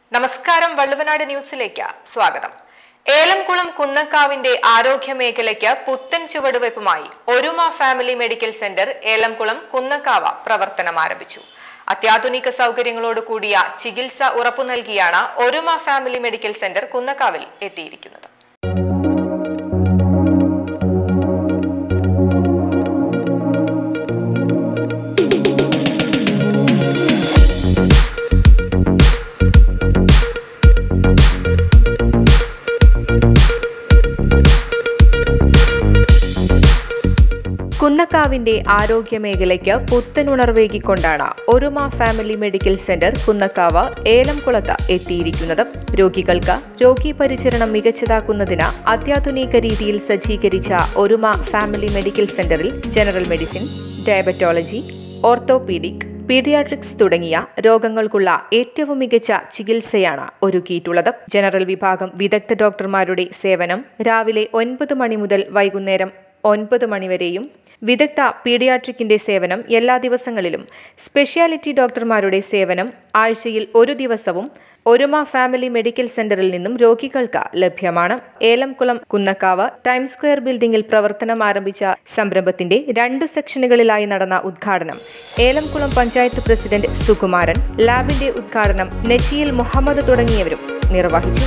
നമസ്കാരം വള്ളുവനാട് ന്യൂസിലേക്ക് സ്വാഗതം ഏലംകുളം കുന്നക്കാവിന്റെ ആരോഗ്യ മേഖലയ്ക്ക് പുത്തൻ ചുവടുവയ്പുമായി Oruma family medical centre Elamkulam Kunnakkavu പ്രവർത്തനം ആരംഭിച്ചു അത്യാധുനിക സൗകര്യങ്ങളോട് കൂടിയ ചികിത്സ ഉറപ്പു നൽകിയാണ് ഒരുമ ഫാമിലി മെഡിക്കൽ സെന്റർ കുന്നക്കാവിൽ എത്തിയിരിക്കുന്നത് കുന്നക്കാവിന്റെ ആരോഗ്യ മേഖലയ്ക്ക് പുത്തനുണർവേകിക്കൊണ്ടാണ് Oruma family medical centre Kunnakkavu ഏലംകുളത്ത് എത്തിയിരിക്കുന്നത് രോഗികൾക്ക് രോഗി പരിചരണം മികച്ചതാക്കുന്നതിന് അത്യാധുനിക രീതിയിൽ സജ്ജീകരിച്ച ഒരുമ ഫാമിലി മെഡിക്കൽ സെന്ററിൽ general medicine diabetology orthopaedic paediatrics തുടങ്ങിയ രോഗങ്ങൾക്കുള്ള ഏറ്റവും മികച്ച ചികിത്സയാണ് ഒരുക്കിയിട്ടുള്ളത് ജനറൽ വിഭാഗം വിദഗ്ധ ഡോക്ടർമാരുടെ സേവനം രാവിലെ ഒൻപത് മണി മുതൽ വൈകുന്നേരം ഒൻപത് മണിവരെയും വിദഗ്ധ പീഡിയാട്രിക്കിന്റെ സേവനം എല്ലാ ദിവസങ്ങളിലും സ്പെഷ്യാലിറ്റി ഡോക്ടർമാരുടെ സേവനം ആഴ്ചയിൽ ഒരു ദിവസവും ഒരുമ ഫാമിലി മെഡിക്കൽ സെന്ററിൽ നിന്നും രോഗികൾക്ക് ലഭ്യമാണ് ഏലംകുളം കുന്നക്കാവ് ടൈം സ്ക്വയർ ബിൽഡിംഗിൽ പ്രവർത്തനം ആരംഭിച്ച സംരംഭത്തിന്റെ രണ്ട് സെക്ഷനുകളിലായി നടന്ന ഉദ്ഘാടനം ഏലംകുളം പഞ്ചായത്ത് പ്രസിഡന്റ് സുകുമാരൻ ലാബിന്റെ ഉദ്ഘാടനം നെച്ചിയിൽ മുഹമ്മദ് തുടങ്ങിയവരും നിർവഹിച്ചു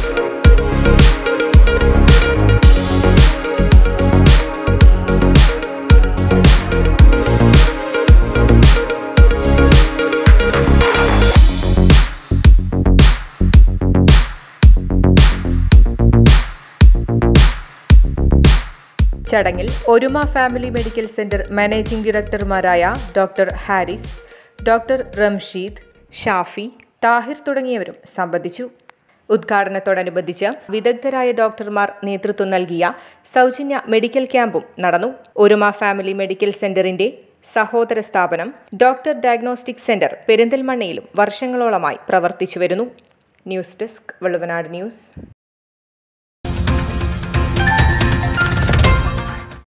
ചടങ്ങിൽ Oruma family medical centre managing ഡയറക്ടർമാരായ ഡോക്ടർ ഹാരിസ് ഡോക്ടർ റംഷീദ് ഷാഫി താഹിർ തുടങ്ങിയവരും സംബന്ധിച്ചു ഉദ്ഘാടനത്തോടനുബന്ധിച്ച് വിദഗ്ധരായ ഡോക്ടർമാർ നേതൃത്വം നൽകിയ സൗജന്യ മെഡിക്കൽ ക്യാമ്പും നടന്നു ഒരുമ ഫാമിലി മെഡിക്കൽ സെന്ററിന്റെ സഹോദര സ്ഥാപനം ഡോക്ടർ ഡയഗ്നോസ്റ്റിക് സെന്റർ പെരിന്തൽമണ്ണയിലും വർഷങ്ങളോളമായി പ്രവർത്തിച്ചു വരുന്നു ന്യൂസ് ഡെസ്ക് വള്ളുവനാട് ന്യൂസ്